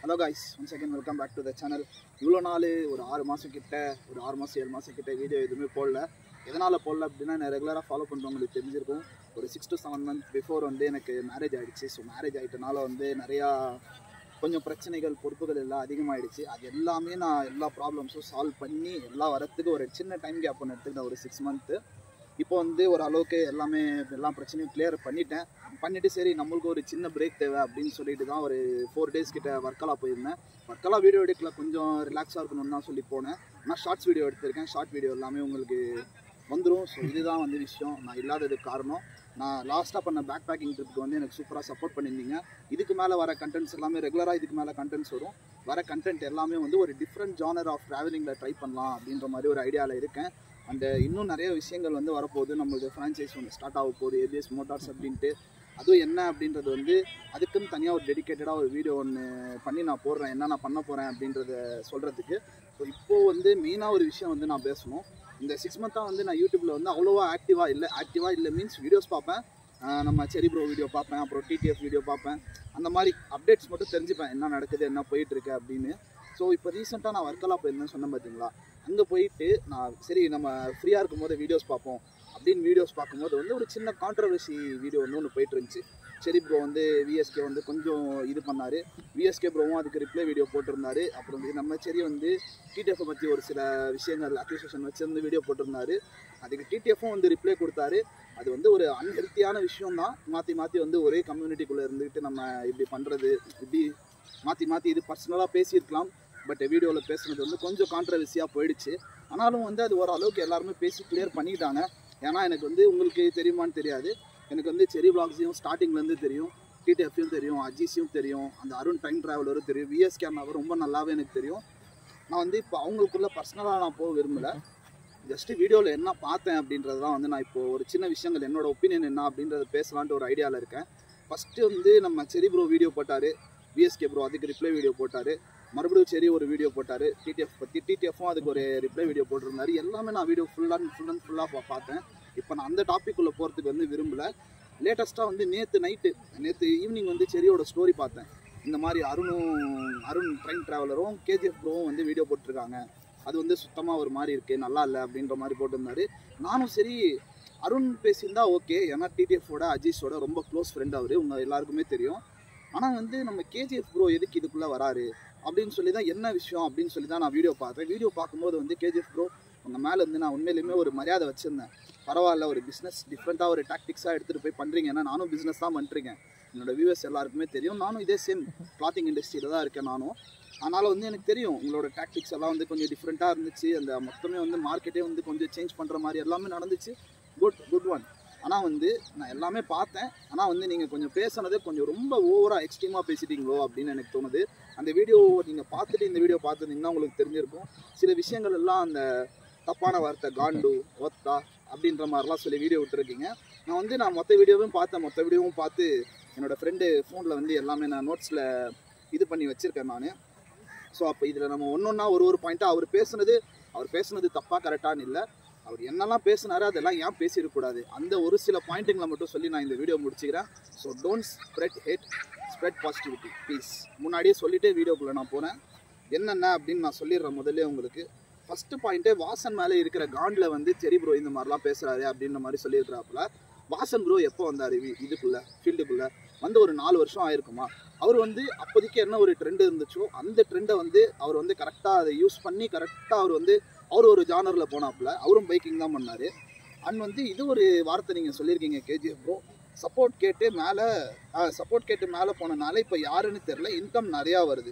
hello guys one second welcome back to the channel இவ்வளோ நாள் ஒரு ஆறு மாதம் கிட்ட ஒரு ஆறு மாதம் ஏழு மாதம் கிட்ட வீடியோ எதுவுமே போடல எதனால் போடல அப்படின்னா நான் ரெகுலராக ஃபாலோ பண்ணுறவங்களுக்கு தெரிஞ்சிருக்கும் ஒரு six to seven month before வந்து எனக்கு மேரேஜ் ஆகிடுச்சு ஸோ மேரேஜ் ஆகிட்டனால வந்து நிறையா கொஞ்சம் பிரச்சனைகள் பொறுப்புகள் எல்லாம் அதிகமாகிடுச்சு அது எல்லாமே நான் எல்லா ப்ராப்ளம்ஸும் சால்வ் பண்ணி எல்லாம் வரத்துக்கு ஒரு சின்ன டைம் கேப் ஒன்று எடுத்துக்கிட்டேன் ஒரு சிக்ஸ் மந்த்து இப்போ வந்து ஒரு அளவுக்கு எல்லாமே எல்லா பிரச்சனையும் கிளியர் பண்ணிட்டேன் பண்ணிவிட்டு சரி நம்மளுக்கு ஒரு சின்ன பிரேக் தேவை அப்படின்னு சொல்லிட்டு தான் ஒரு ஃபோர் டேஸ் கிட்ட வர்க்கலா போயிருந்தேன் வர்க்கலா வீடியோ எடுக்கல கொஞ்சம் ரிலாக்ஸாக இருக்கணும்னு தான் சொல்லி போனேன் நான் ஷார்ட்ஸ் வீடியோ எடுத்திருக்கேன் ஷார்ட் வீடியோ எல்லாமே உங்களுக்கு வந்துடும் ஸோ இதுதான் வந்து விஷயம் நான் இல்லாததுக்கு காரணம் நான் லாஸ்ட்டாக பண்ண பேக் பேக்கிங் ட்ரிப்புக்கு வந்து எனக்கு சூப்பராக சப்போர்ட் பண்ணியிருந்தீங்க இதுக்கு மேலே வர கண்டென்ட்ஸ் எல்லாமே ரெகுலராக இதுக்கு மேலே கண்டென்ட்ஸ் வரும் வர கண்டென்ட் எல்லாமே வந்து ஒரு டிஃப்ரெண்ட் ஜானர் ஆஃப் ட்ராவலிங்கில் ட்ரை பண்ணலாம் அப்படின்ற மாதிரி ஒரு ஐடியாவில் இருக்கேன் அண்ட் இன்னும் நிறைய விஷயங்கள் வந்து வரப்போகுது நம்மளுக்கு ஃப்ரான்ச்சைஸ் ஒன்று ஸ்டார்ட் ஆக போகுது ஏபிஎஸ் மோட்டார்ஸ் அப்படின்ட்டு அதுவும் என்ன அப்படின்றது வந்து அதுக்குன்னு தனியாக ஒரு டெடிக்கேட்டடாக ஒரு வீடியோ ஒன்று பண்ணி நான் போடுறேன் என்ன நான் பண்ண போகிறேன் அப்படின்றத சொல்கிறதுக்கு ஸோ இப்போது வந்து மெயினாக ஒரு விஷயம் வந்து நான் பேசணும் இந்த சிக்ஸ் மந்த்தாக வந்து நான் யூடியூப்பில் வந்து அவ்வளோவா ஆக்டிவாக இல்லை ஆக்டிவாக இல்லை மீன்ஸ் வீடியோஸ் பார்ப்பேன் ஆஹ் நம்ம செரி ப்ரோ வீடியோ பார்ப்பேன் அப்புறம் டிடிஎஃப் வீடியோ பார்ப்பேன் அந்த மாதிரி அப்டேட்ஸ் மட்டும் தெரிஞ்சுப்பேன் என்ன நடக்குது என்ன போயிட்டுருக்கு அப்படின்னு ஸோ இப்போ ரீசெண்டாக நான் வர்க்கலா போயிருந்தேன் சொன்னேன் பார்த்தீங்களா அங்கே போயிட்டு நான் சரி நம்ம ஃப்ரீயாக இருக்கும் போது வீடியோஸ் பார்ப்போம் அப்படின்னு வீடியோஸ் பார்க்கும்போது வந்து ஒரு சின்ன கான்ட்ரவர்சி வீடியோ வந்து ஒன்று போயிட்டு இருந்துச்சு சரி ப்ரோ வந்து விஎஸ்கே வந்து கொஞ்சம் இது பண்ணார் விஎஸ்கே ப்ரோவும் அதுக்கு ரிப்ளை வீடியோ போட்டிருந்தாரு அப்புறம் வந்து நம்ம சரி வந்து டிடிஎஃப் பற்றி ஒரு சில விஷயங்கள் அக்யூசேஷன் வச்சிருந்து வீடியோ போட்டிருந்தாரு அதுக்கு டிடிஎஃப்பும் வந்து ரிப்ளை கொடுத்தாரு அது வந்து ஒரு அன்ஹெல்த்தியான விஷயம் தான் மாற்றி மாற்றி வந்து ஒரே கம்யூனிட்டிக்குள்ளே இருந்துக்கிட்டு நம்ம இப்படி பண்ணுறது இப்படி மாற்றி மாற்றி இது பர்சனலாக பேசியிருக்கலாம் பட் வீடியோவில் பேசுனது வந்து கொஞ்சம் கான்ட்ரவர்சியாக போயிடுச்சு ஆனாலும் வந்து அது ஓரளவுக்கு எல்லாருமே பேசி கிளியர் பண்ணிக்கிட்டாங்க ஏன்னா எனக்கு வந்து உங்களுக்கு தெரியுமான்னு தெரியாது எனக்கு வந்து செரி விளாக்ஸையும் ஸ்டார்டிங்லேருந்து தெரியும் டிடிஎஃப்லையும் தெரியும் அஜிஸையும் தெரியும் அந்த அருண் டைம் ட்ராவலரும் தெரியும் விஎஸ் கேமராவும் ரொம்ப நல்லாவே எனக்கு தெரியும் நான் வந்து இப்போ அவங்களுக்குள்ள பர்சனலாக நான் போக விரும்பலை ஜஸ்ட்டு வீடியோவில் என்ன பார்த்தேன் அப்படின்றது தான் வந்து நான் இப்போ ஒரு சின்ன விஷயங்கள் என்னோட ஒப்பீனியன் என்ன அப்படின்றத பேசலான்ட்டு ஒரு ஐடியாவில் இருக்கேன் ஃபஸ்ட்டு வந்து நம்ம செரி ப்ரோ வீடியோ போட்டார் விஎஸ்கே ப்ரோ அதுக்கு ரிப்ளை வீடியோ போட்டார் மறுபடியும் சரி ஒரு வீடியோ போட்டார் டிடிஎஃப் பற்றி டிடிஎஃப்பும் அதுக்கு ஒரு ரிப்ளை வீடியோ போட்டிருந்தாரு எல்லாமே நான் வீடியோ ஃபுல் அண்ட் ஃபுல் அண்ட் ஃபுல்லாக பார்த்தேன் இப்போ நான் அந்த டாபிக் உள்ள போகிறதுக்கு வந்து விரும்பலை லேட்டஸ்ட்டாக வந்து நேற்று நைட்டு நேற்று ஈவினிங் வந்து செரியோட ஸ்டோரி பார்த்தேன் இந்த மாதிரி அருணும் அருண் ட்ரெயின் ட்ராவலரும் கேஜிஎஃப் ப்ரோவும் வந்து வீடியோ போட்டிருக்காங்க அது வந்து சுத்தமாக ஒரு மாதிரி இருக்குது நல்லா இல்லை அப்படின்ற மாதிரி போட்டிருந்தாரு நானும் சரி அருண் பேசியிருந்தா ஓகே ஏன்னா டிடிஎஃபோட அஜீஷோட ரொம்ப க்ளோஸ் ஃப்ரெண்ட் அவர் உங்கள் எல்லாருக்குமே தெரியும் ஆனால் வந்து நம்ம கேஜிஎஃப் ப்ரோ எதுக்கு இதுக்குள்ளே வராரு அப்படின்னு சொல்லி தான் என்ன விஷயம் அப்படின்னு சொல்லி தான் நான் வீடியோ பார்த்தேன் வீடியோ பார்க்கும்போது வந்து கேஜிஎஃப் ப்ரோ உங்கள் மேலே இருந்து நான் உண்மையிலுமே ஒரு மரியாதை வச்சுருந்தேன் பரவாயில்ல ஒரு பிஸ்னஸ் டிஃப்ரெண்ட்டாக ஒரு டாக்டிக்ஸாக எடுத்துகிட்டு போய் பண்ணுறீங்க ஏன்னா நானும் பிஸ்னஸ் தான் பண்ணுறேன் என்னோட வியூவர்ஸ் எல்லாருக்குமே தெரியும் நானும் இதே சேம் கிளாத்திங் இண்டஸ்ட்ரியில் தான் இருக்கேன் நானும் அதனால் வந்து எனக்கு தெரியும் உங்களோட டாக்டிக்ஸ் எல்லாம் வந்து கொஞ்சம் டிஃப்ரெண்ட்டாக இருந்துச்சு அந்த மொத்தமே வந்து மார்க்கெட்டே வந்து கொஞ்சம் சேஞ்ச் பண்ணுற மாதிரி எல்லாமே நடந்துச்சு குட் குட் ஒன் ஆனால் வந்து நான் எல்லாமே பார்த்தேன் ஆனால் வந்து நீங்கள் கொஞ்சம் பேசுனதே கொஞ்சம் ரொம்ப ஓவராக எக்ஸ்ட்ரீமாக பேசிட்டீங்களோ அப்படின்னு எனக்கு தோணுது அந்த வீடியோ நீங்கள் பார்த்துட்டு இந்த வீடியோ பார்த்துருந்தீங்கன்னா உங்களுக்கு தெரிஞ்சிருக்கும் சில விஷயங்கள் எல்லாம் அந்த தப்பான வார்த்தை காண்டு ஒத்தா அப்படின்ற மாதிரிலாம் சொல்லி வீடியோ விட்டுருக்கீங்க நான் வந்து நான் மொத்த வீடியோவும் பார்த்தேன் மொத்த வீடியோவும் பார்த்து என்னோடய ஃப்ரெண்டு ஃபோனில் வந்து எல்லாமே நான் நோட்ஸில் இது பண்ணி வச்சுருக்கேன் நான் ஸோ அப்போ இதில் நம்ம ஒன்று ஒன்றா ஒரு ஒரு பாயிண்ட்டாக அவர் பேசுனது அவர் பேசுனது தப்பாக கரெக்டான்னு இல்லை அவர் என்னெல்லாம் பேசினாரோ அதெல்லாம் ஏன் பேசிடக்கூடாது அந்த ஒரு சில பாயிண்ட்டுங்களை மட்டும் சொல்லி நான் இந்த வீடியோ முடிச்சுக்கிறேன் so don't spread hate spread positivity please முன்னாடியே சொல்லிட்டே வீடியோக்குள்ளே நான் போகிறேன் என்னென்ன அப்படின்னு நான் சொல்லிடுறேன் முதல்ல உங்களுக்கு ஃபஸ்ட்டு பாயிண்ட்டே வாசன் மேலே இருக்கிற காண்டில் வந்து சரி ப்ரோ இந்த மாதிரிலாம் பேசுகிறாரு அப்படின்ற மாதிரி சொல்லியிருக்கிறாப்புல வாசன் ப்ரோ எப்போ வந்தார் இதுக்குள்ளே ஃபீல்டுக்குள்ளே வந்து ஒரு நாலு வருஷம் ஆயிருக்குமா அவர் வந்து அப்போதைக்கு என்ன ஒரு ட்ரெண்ட் இருந்துச்சோ அந்த ட்ரெண்டை வந்து அவர் வந்து கரெக்டாக அதை யூஸ் பண்ணி கரெக்டாக அவர் வந்து அவர் ஒரு ஜானரில் போனாப்புல அவரும் பைக்கிங் தான் பண்ணார் அண்ட் வந்து இது ஒரு வார்த்தை நீங்கள் சொல்லியிருக்கீங்க கேஜிஎஃப் ப்ரோ சப்போர்ட் கேட்டு மேலே சப்போர்ட் கேட்டு மேலே போனனால இப்போ யாருன்னு தெரில இன்கம் நிறையா வருது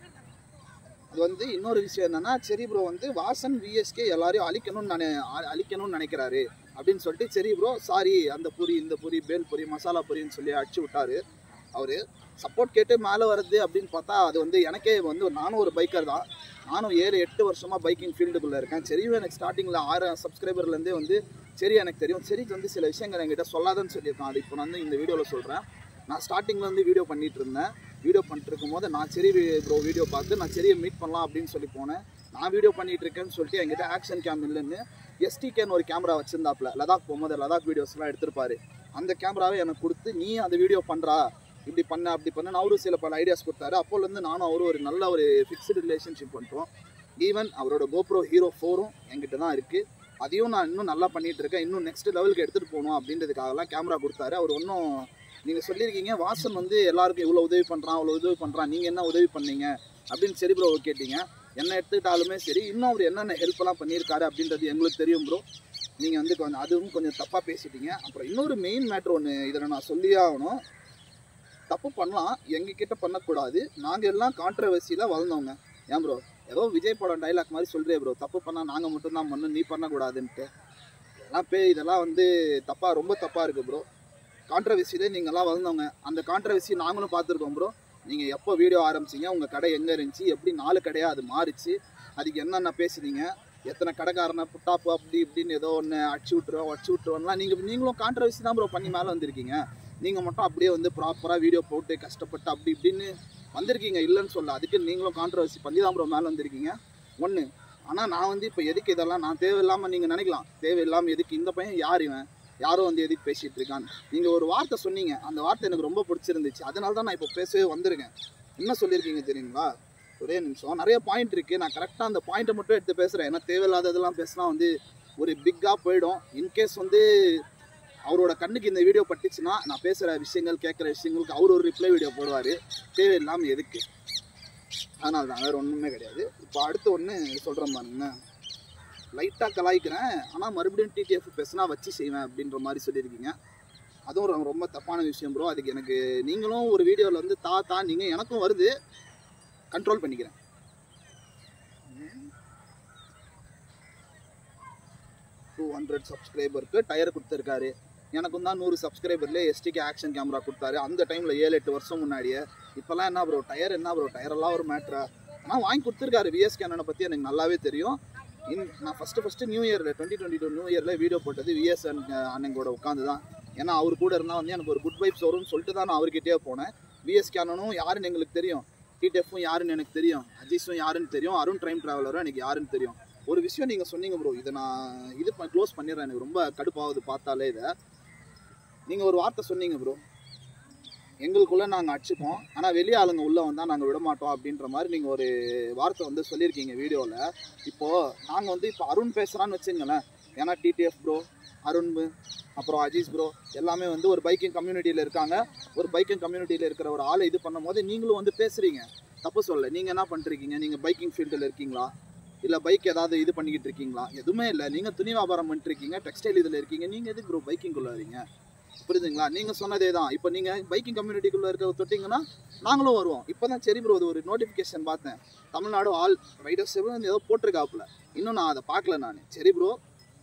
அது வந்து இன்னொரு விஷயம் என்னன்னா சரி ப்ரோ வந்து வாசன் விஎஸ்கே எல்லாரையும் அழிக்கணும்னு நினை அ- அழிக்கணும்னு நினைக்கிறாரு அப்படின்னு சொல்லிட்டு சரி ப்ரோ சாரி அந்த பூரி இந்த பூரி பேல் பூரி மசாலா பூரின்னு சொல்லி அடிச்சு விட்டாரு அவர் சப்போர்ட் கேட்டு மேலே வருது அப்படின்னு பார்த்தா அது வந்து எனக்கே வந்து நானும் ஒரு பைக்கர் தான் நானும் ஏழு எட்டு வருஷமாக பைக்கிங் ஃபீல்டுக்குள்ளே இருக்கேன் சரியும் எனக்கு ஸ்டார்டிங்கில் ஆறு சப்ஸ்கிரைபர்லேருந்தே வந்து சரி எனக்கு தெரியும் சரிக்கு வந்து சில விஷயங்கள் என்கிட்ட சொல்லாதன்னு சொல்லியிருக்கான் அது இப்போ நான் வந்து இந்த வீடியோவில் சொல்கிறேன் நான் ஸ்டார்டிங்கில் வந்து வீடியோ பண்ணிட்டு இருந்தேன் வீடியோ பண்ணிட்டு இருக்கும்போது நான் சரி ப்ரோ வீடியோ பார்த்து நான் சரியை மீட் பண்ணலாம் அப்படின்னு சொல்லி போனேன் நான் வீடியோ பண்ணிட்டு இருக்கேன்னு சொல்லிட்டு என்கிட்ட ஆக்ஷன் கேம் இல்லைன்னு எஸ்டிகேன்னு ஒரு கேமரா வச்சிருந்தாப்புல லடாக் போகும்போது லடாக் வீடியோஸ்லாம் எடுத்திருப்பாரு அந்த கேமராவை எனக்கு கொடுத்து நீ அந்த வீடியோ பண்ணுறா இப்படி பண்ண அப்படி பண்ண அவரும் சில பல ஐடியாஸ் கொடுத்தாரு அப்போலேருந்து நானும் அவரும் ஒரு நல்ல ஒரு ஃபிக்ஸ்டு ரிலேஷன்ஷிப் பண்ணுறோம் ஈவன் அவரோட கோப்ரோ ஹீரோ ஃபோரும் என்கிட்ட தான் இருக்குது அதையும் நான் இன்னும் நல்லா பண்ணிட்டு இருக்கேன் இன்னும் நெக்ஸ்ட் லெவலுக்கு எடுத்துகிட்டு போகணும் அப்படின்றதுக்காகலாம் கேமரா கொடுத்தாரு அவர் ஒன்றும் நீங்கள் சொல்லியிருக்கீங்க வாசன் வந்து எல்லாருக்கும் இவ்வளோ உதவி பண்ணுறான் அவ்வளோ உதவி பண்ணுறான் நீங்கள் என்ன உதவி பண்ணீங்க அப்படின்னு சரி ப்ரோ கேட்டீங்க என்ன எடுத்துக்கிட்டாலுமே சரி இன்னும் அவர் என்னென்ன ஹெல்ப்லாம் பண்ணியிருக்காரு அப்படின்றது எங்களுக்கு தெரியும் ப்ரோ நீங்கள் வந்து கொஞ்சம் அதுவும் கொஞ்சம் தப்பாக பேசிட்டீங்க அப்புறம் இன்னொரு மெயின் மேட்ரு ஒன்று இதில் நான் சொல்லியே ஆகணும் தப்பு பண்ணலாம் எங்ககிட்ட பண்ணக்கூடாது நாங்கள் எல்லாம் கான்ட்ரவர்சியில் வளர்ந்தவங்க ஏன் ப்ரோ ஏதோ விஜய் படம் டைலாக் மாதிரி சொல்கிறே ப்ரோ தப்பு பண்ணால் நாங்கள் மட்டும்தான் பண்ணணும் நீ பண்ணக்கூடாதுன்ட்டு இதெல்லாம் பே இதெல்லாம் வந்து தப்பாக ரொம்ப தப்பாக இருக்குது ப்ரோ கான்ட்ரவர்சியிலே நீங்கள்லாம் வளர்ந்தவங்க அந்த கான்ட்ரவர்சி நாங்களும் பார்த்துருக்கோம் ப்ரோ நீங்கள் எப்போ வீடியோ ஆரம்பிச்சீங்க உங்கள் கடை எங்கே இருந்துச்சு எப்படி நாலு கடையாக அது மாறிச்சு அதுக்கு என்னென்ன பேசுனீங்க எத்தனை கடைக்காரனை புட்டாப்பு அப்படி இப்படின்னு ஏதோ ஒன்று அடிச்சு விட்டுருவோம் அடிச்சு விட்டுருவோம்லாம் நீங்கள் நீங்களும் கான்ட்ரவர்சி தான் ப்ரோ பண்ணி மேலே வந்திருக்கீங்க நீங்கள் மட்டும் அப்படியே வந்து ப்ராப்பராக வீடியோ போட்டு கஷ்டப்பட்டு அப்படி இப்படின்னு வந்திருக்கீங்க இல்லைன்னு சொல்ல அதுக்கு நீங்களும் கான்ட்ரவர்சி பண்ணி தான் ப்ரோ மேலே வந்திருக்கீங்க ஒன்று ஆனால் நான் வந்து இப்போ எதுக்கு இதெல்லாம் நான் தேவையில்லாமல் நீங்கள் நினைக்கலாம் தேவையில்லாமல் எதுக்கு இந்த பையன் யார் இவன் யாரோ வந்து எதுக்கு பேசிகிட்டு இருக்கான்னு நீங்கள் ஒரு வார்த்தை சொன்னீங்க அந்த வார்த்தை எனக்கு ரொம்ப பிடிச்சிருந்துச்சு அதனால தான் நான் இப்போ பேசவே வந்திருக்கேன் என்ன சொல்லியிருக்கீங்க தெரியுங்களா ஒரே நிமிஷம் நிறைய பாயிண்ட் இருக்குது நான் கரெக்டாக அந்த பாயிண்ட்டை மட்டும் எடுத்து பேசுகிறேன் ஏன்னா தேவையில்லாததெல்லாம் பேசினா வந்து ஒரு பிக்காக போயிடும் இன்கேஸ் வந்து அவரோட கண்ணுக்கு இந்த வீடியோ பட்டுச்சுன்னா நான் பேசுகிற விஷயங்கள் கேட்குற விஷயங்களுக்கு அவர் ஒரு ரிப்ளை வீடியோ போடுவார் தேவையில்லாமல் எதுக்கு அதனால தான் வேறு ஒன்றுமே கிடையாது இப்போ அடுத்து ஒன்று சொல்கிறேன் பாருங்க லைட்டாக கலாய்க்கிறேன் ஆனால் மறுபடியும் டிடிஎஃப் பேசினா வச்சு செய்வேன் அப்படின்ற மாதிரி சொல்லியிருக்கீங்க அதுவும் ரொம்ப- ரொம்ப தப்பான விஷயம் ப்ரோ அதுக்கு எனக்கு நீங்களும் ஒரு வீடியோவில் வந்து தா தா நீங்கள் எனக்கும் வருது கண்ட்ரோல் பண்ணிக்கிறேன் டூ ஹண்ட்ரட் சப்ஸ்கிரைபருக்கு டயர் கொடுத்துருக்காரு எனக்கும் தான் நூறு சப்ஸ்கிரைபர்லேயே எஸ்டிக்கு ஆக்ஷன் கேமரா கொடுத்தாரு அந்த டைமில் ஏழு எட்டு வருஷம் முன்னாடியே இப்போல்லாம் என்ன ப்ரோ டயர் என்ன ப்ரோ டயரெல்லாம் ஒரு மேட்ரா ஆனால் வாங்கி கொடுத்துருக்காரு விஎஸ் கேனனை பற்றி எனக்கு நல்லாவே தெரியும் இன் நான் ஃபஸ்ட்டு ஃபஸ்ட்டு நியூ இயரில் டுவெண்ட்டி டுவெண்ட்டி டூ நியூ இயரில் வீடியோ போட்டது விஎஸ் அண்ணன் கூட உட்காந்து தான் ஏன்னா அவர் கூட இருந்தால் வந்து எனக்கு ஒரு குட் வைப்ஸ் வரும்னு சொல்லிட்டு தான் நான் அவர்கிட்டயே போனேன் விஎஸ் கேனனும் யாருன்னு எங்களுக்கு தெரியும் டிடிஎஃப்பும் யாருன்னு எனக்கு தெரியும் அஜீஸும் யாருன்னு தெரியும் அருண் டைம் ட்ராவலரும் எனக்கு யாருன்னு தெரியும் ஒரு விஷயம் நீங்கள் சொன்னீங்க ப்ரோ இதை நான் இது க்ளோஸ் பண்ணிடுறேன் எனக்கு ரொம்ப கடுப்பாகுது பார்த்தாலே இதை நீங்கள் ஒரு வார்த்தை சொன்னீங்க ப்ரோ எங்களுக்குள்ளே நாங்கள் அடிச்சுப்போம் ஆனால் வெளியே ஆளுங்க உள்ளே வந்தால் நாங்கள் விட மாட்டோம் அப்படின்ற மாதிரி நீங்கள் ஒரு வார்த்தை வந்து சொல்லியிருக்கீங்க வீடியோவில் இப்போது நாங்கள் வந்து இப்போ அருண் பேசுகிறான்னு வச்சுங்களேன் ஏன்னா டிடிஎஃப் ப்ரோ அருண் அப்புறம் அஜீஸ் ப்ரோ எல்லாமே வந்து ஒரு பைக்கிங் கம்யூனிட்டியில் இருக்காங்க ஒரு பைக்கிங் கம்யூனிட்டியில் இருக்கிற ஒரு ஆளை இது பண்ணும்போது நீங்களும் வந்து பேசுகிறீங்க தப்பு சொல்ல நீங்கள் என்ன பண்ணிருக்கீங்க நீங்கள் பைக்கிங் ஃபீல்டில் இருக்கீங்களா இல்லை பைக் ஏதாவது இது பண்ணிக்கிட்டு இருக்கீங்களா எதுவுமே இல்லை நீங்கள் துணி வியாபாரம் பண்ணிட்டு இருக்கீங்க டெக்ஸ்டைல் இதில் இருக்கீங்க நீங்கள் எதுக்கு ப்ரோ பைக்கிங்குள்ளே வரீங்க புரியுதுங்களா நீங்கள் சொன்னதே தான் இப்போ நீங்கள் பைக்கிங் கம்யூனிட்டிக்குள்ளே இருக்க தொட்டிங்கன்னா நாங்களும் வருவோம் இப்போ தான் சரி ப்ரோ இது ஒரு நோட்டிஃபிகேஷன் பார்த்தேன் தமிழ்நாடு ஆல் ரைடர்ஸ் ஏதோ போட்டிருக்காப்புல இன்னும் நான் அதை பார்க்கல நான் சரி ப்ரோ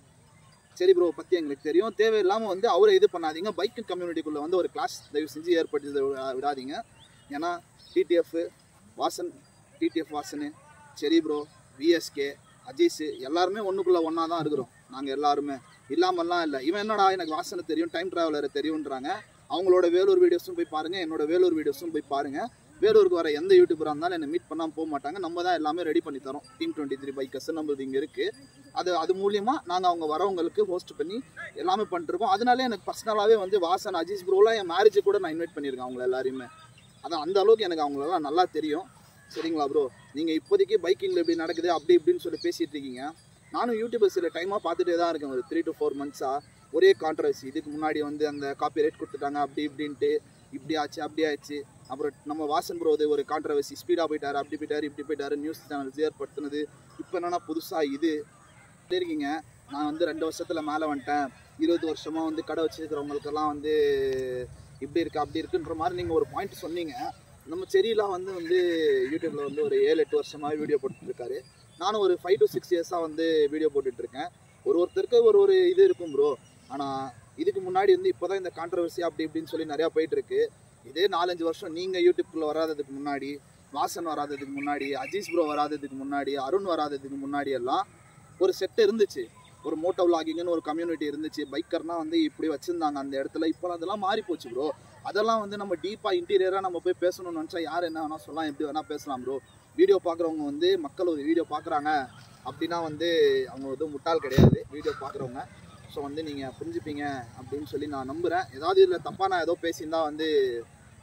சரி ப்ரோ பற்றி எங்களுக்கு தெரியும் தேவையில்லாமல் வந்து அவரை இது பண்ணாதீங்க பைக்கிங் கம்யூனிட்டிக்குள்ளே வந்து ஒரு கிளாஸ் தயவு செஞ்சு ஏற்படுத்தி விடா- விடாதீங்க ஏன்னா டிடிஎஃப் வாசன் டிடிஎஃப் வாசனு செரி ப்ரோ விஎஸ்கே அஜீஸு எல்லாருமே ஒன்றுக்குள்ளே ஒன்றா தான் இருக்கிறோம் நாங்கள் எல்லாருமே இல்லாமல்லாம் இல்லை இவன் என்னடா எனக்கு வாசனை தெரியும் டைம் ட்ராவலரை தெரியுன்றாங்க அவங்களோட வேலூர் வீடியோஸும் போய் பாருங்கள் என்னோட வேலூர் வீடியோஸும் போய் பாருங்கள் வேலூருக்கு வர எந்த யூடியூபராக இருந்தாலும் என்னை மீட் பண்ணாமல் போக மாட்டாங்க நம்ம தான் எல்லாமே ரெடி பண்ணி தரோம் டீம் டுவெண்ட்டி த்ரீ பைக்கஸ் நம்மளது இங்கே இருக்குது அது அது மூலியமாக நாங்கள் அவங்க வரவங்களுக்கு ஹோஸ்ட் பண்ணி எல்லாமே பண்ணிட்டுருக்கோம் அதனாலே எனக்கு பர்சனலாகவே வந்து வாசன் அஜீஸ் ப்ரோலாம் என் மேரேஜுக்கு கூட நான் இன்வைட் பண்ணியிருக்கேன் அவங்கள எல்லாரையுமே அதான் அந்த அளவுக்கு எனக்கு அவங்களெல்லாம் நல்லா தெரியும் சரிங்களா ப்ரோ நீங்கள் இப்போதைக்கு பைக்கிங்கில் இப்படி நடக்குது அப்படி இப்படின்னு சொல்லி பேசிகிட்டு இருக்கீங்க நானும் யூடியூபர் சில டைமாக பார்த்துட்டே தான் இருக்கேன் ஒரு த்ரீ டு ஃபோர் மந்த்ஸாக ஒரே கான்ட்ரவர்சி இதுக்கு முன்னாடி வந்து அந்த காப்பி ரைட் கொடுத்துட்டாங்க அப்படி இப்படின்ட்டு இப்படி ஆச்சு அப்படி ஆச்சு அப்புறம் நம்ம வாசன் ப்ரோ ஒரு கான்ட்ரவர்சி ஸ்பீடாக போயிட்டாரு அப்படி போயிட்டாரு இப்படி போயிட்டாரு நியூஸ் சேனல்ஸ் ஏற்படுத்தினது இப்போ என்னன்னா புதுசாக இது இருக்கீங்க நான் வந்து ரெண்டு வருஷத்தில் மேலே வந்துட்டேன் இருபது வருஷமாக வந்து கடை வச்சுருக்கிறவங்களுக்கெல்லாம் வந்து இப்படி இருக்கு அப்படி இருக்குன்ற மாதிரி நீங்கள் ஒரு பாயிண்ட் சொன்னீங்க நம்ம செரியெலாம் வந்து வந்து யூடியூப்பில் வந்து ஒரு ஏழு எட்டு வருஷமாக வீடியோ போட்டுட்ருக்காரு நானும் ஒரு ஃபைவ் டு சிக்ஸ் இயர்ஸாக வந்து வீடியோ போட்டுட்ருக்கேன் ஒரு ஒருத்தருக்கு ஒரு ஒரு இது இருக்கும் ப்ரோ ஆனால் இதுக்கு முன்னாடி வந்து இப்போ தான் இந்த கான்ட்ரவர்சி அப்படி இப்படின்னு சொல்லி நிறையா போயிட்டுருக்கு இதே நாலஞ்சு வருஷம் நீங்கள் யூடியூப்குள்ளே வராததுக்கு முன்னாடி வாசன் வராததுக்கு முன்னாடி அஜீஸ் ப்ரோ வராததுக்கு முன்னாடி அருண் வராததுக்கு முன்னாடி எல்லாம் ஒரு செட் இருந்துச்சு ஒரு மோட்டோ விளாகிங்னு ஒரு கம்யூனிட்டி இருந்துச்சு பைக்கர்னா வந்து இப்படி வச்சுருந்தாங்க அந்த இடத்துல இப்போ அதெல்லாம் மாறி போச்சு ப்ரோ அதெல்லாம் வந்து நம்ம டீப்பாக இன்டீரியராக நம்ம போய் பேசணும்னு நினச்சா யார் என்ன வேணால் சொல்லலாம் எப்படி வேணால் பேசலாம் ப்ரோ வீடியோ பார்க்குறவங்க வந்து மக்கள் ஒரு வீடியோ பார்க்குறாங்க அப்படின்னா வந்து அவங்க வந்து முட்டாள் கிடையாது வீடியோ பார்க்குறவங்க ஸோ வந்து நீங்கள் புரிஞ்சுப்பீங்க அப்படின்னு சொல்லி நான் நம்புகிறேன் ஏதாவது இதில் தப்பாக நான் ஏதோ பேசியிருந்தா வந்து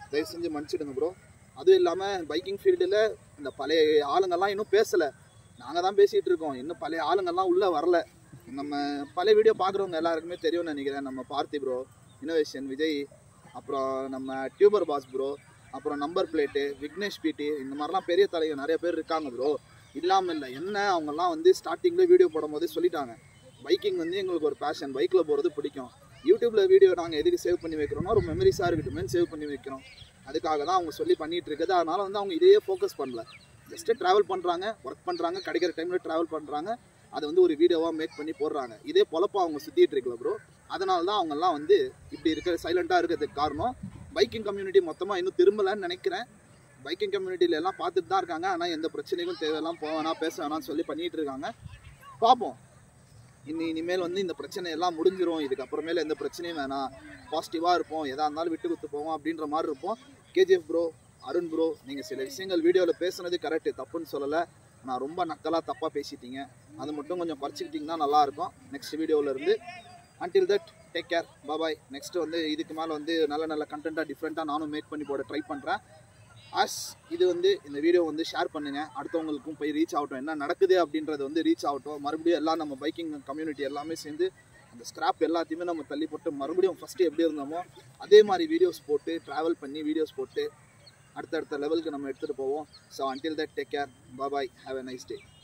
தயவு செஞ்சு மன்னிச்சிடுங்க ப்ரோ அதுவும் இல்லாமல் பைக்கிங் ஃபீல்டில் இந்த பழைய ஆளுங்கெல்லாம் இன்னும் பேசலை நாங்கள் தான் பேசிகிட்டு இருக்கோம் இன்னும் பழைய ஆளுங்கெல்லாம் உள்ளே வரல நம்ம பழைய வீடியோ பார்க்குறவங்க எல்லாருக்குமே தெரியும்னு நினைக்கிறேன் நம்ம பார்த்தி ப்ரோ இனோவேஷன் விஜய் அப்புறம் நம்ம டியூபர் பாஸ் ப்ரோ அப்புறம் நம்பர் பிளேட்டு விக்னேஷ் பிடி இந்த மாதிரிலாம் பெரிய தலைவர் நிறைய பேர் இருக்காங்க ப்ரோ இல்லாமல் இல்லை என்ன அவங்கெல்லாம் வந்து ஸ்டார்டிங்கில் வீடியோ போடும்போதே சொல்லிட்டாங்க பைக்கிங் வந்து எங்களுக்கு ஒரு பேஷன் பைக்கில் போகிறது பிடிக்கும் யூடியூப்பில் வீடியோ நாங்கள் எதுக்கு சேவ் பண்ணி வைக்கிறோம்னா ஒரு மெமரிஸாக இருக்கட்டுமே சேவ் பண்ணி வைக்கிறோம் அதுக்காக தான் அவங்க சொல்லி பண்ணிட்டு இருக்குது அதனால வந்து அவங்க இதையே ஃபோக்கஸ் பண்ணல ஜஸ்ட்டு ட்ராவல் பண்ணுறாங்க ஒர்க் பண்ணுறாங்க கிடைக்கிற டைமில் ட்ராவல் பண்ணுறாங்க அதை வந்து ஒரு வீடியோவாக மேக் பண்ணி போடுறாங்க இதே பொழப்பா அவங்க சுற்றிட்டு இருக்கல ப்ரோ அதனால தான் அவங்கெல்லாம் வந்து இப்படி இருக்க சைலண்ட்டாக இருக்கிறதுக்கு காரணம் பைக்கிங் கம்யூனிட்டி மொத்தமாக இன்னும் திரும்பலன்னு நினைக்கிறேன் பைக்கிங் கம்யூனிட்டியில எல்லாம் பார்த்துட்டு தான் இருக்காங்க ஆனால் எந்த பிரச்சனைக்கும் தேவையெல்லாம் போக வேணாம் பேச வேணாம்னு சொல்லி பண்ணிட்டு இருக்காங்க பார்ப்போம் இனி இனிமேல் வந்து இந்த பிரச்சனை எல்லாம் முடிஞ்சிரும் இதுக்கப்புறமேல எந்த பிரச்சனையும் வேணாம் பாசிட்டிவாக இருப்போம் எதாக இருந்தாலும் விட்டு கொடுத்து போவோம் அப்படின்ற மாதிரி இருப்போம் கேஜிஎஃப் ப்ரோ அருண் ப்ரோ நீங்கள் சில விஷயங்கள் வீடியோவில் பேசுனது கரெக்டு தப்புன்னு சொல்லலை நான் ரொம்ப நக்கலாக தப்பாக பேசிட்டீங்க அது மட்டும் கொஞ்சம் குறைச்சிக்கிட்டிங்கன்னா நல்லாயிருக்கும் நெக்ஸ்ட் வீடியோவில் இருந்து until that take care bye bye next வந்து இதுக்கு மேலே வந்து நல்ல நல்ல கண்டென்ட்டாக டிஃப்ரெண்ட்டாக நானும் மேக் பண்ணி போட ட்ரை பண்ணுறேன் ஆஸ் இது வந்து இந்த வீடியோ வந்து ஷேர் பண்ணுங்கள் அடுத்தவங்களுக்கும் போய் ரீச் ஆகட்டும் என்ன நடக்குது அப்படின்றது வந்து ரீச் ஆகட்டும் மறுபடியும் எல்லாம் நம்ம பைக்கிங் கம்யூனிட்டி எல்லாமே சேர்ந்து அந்த ஸ்கிராப் எல்லாத்தையுமே நம்ம தள்ளி போட்டு மறுபடியும் ஃபஸ்ட்டு எப்படி இருந்தோமோ அதே மாதிரி வீடியோஸ் போட்டு ட்ராவல் பண்ணி வீடியோஸ் போட்டு அடுத்தடுத்த லெவலுக்கு நம்ம எடுத்துகிட்டு போவோம் so until that take care bye bye have a nice day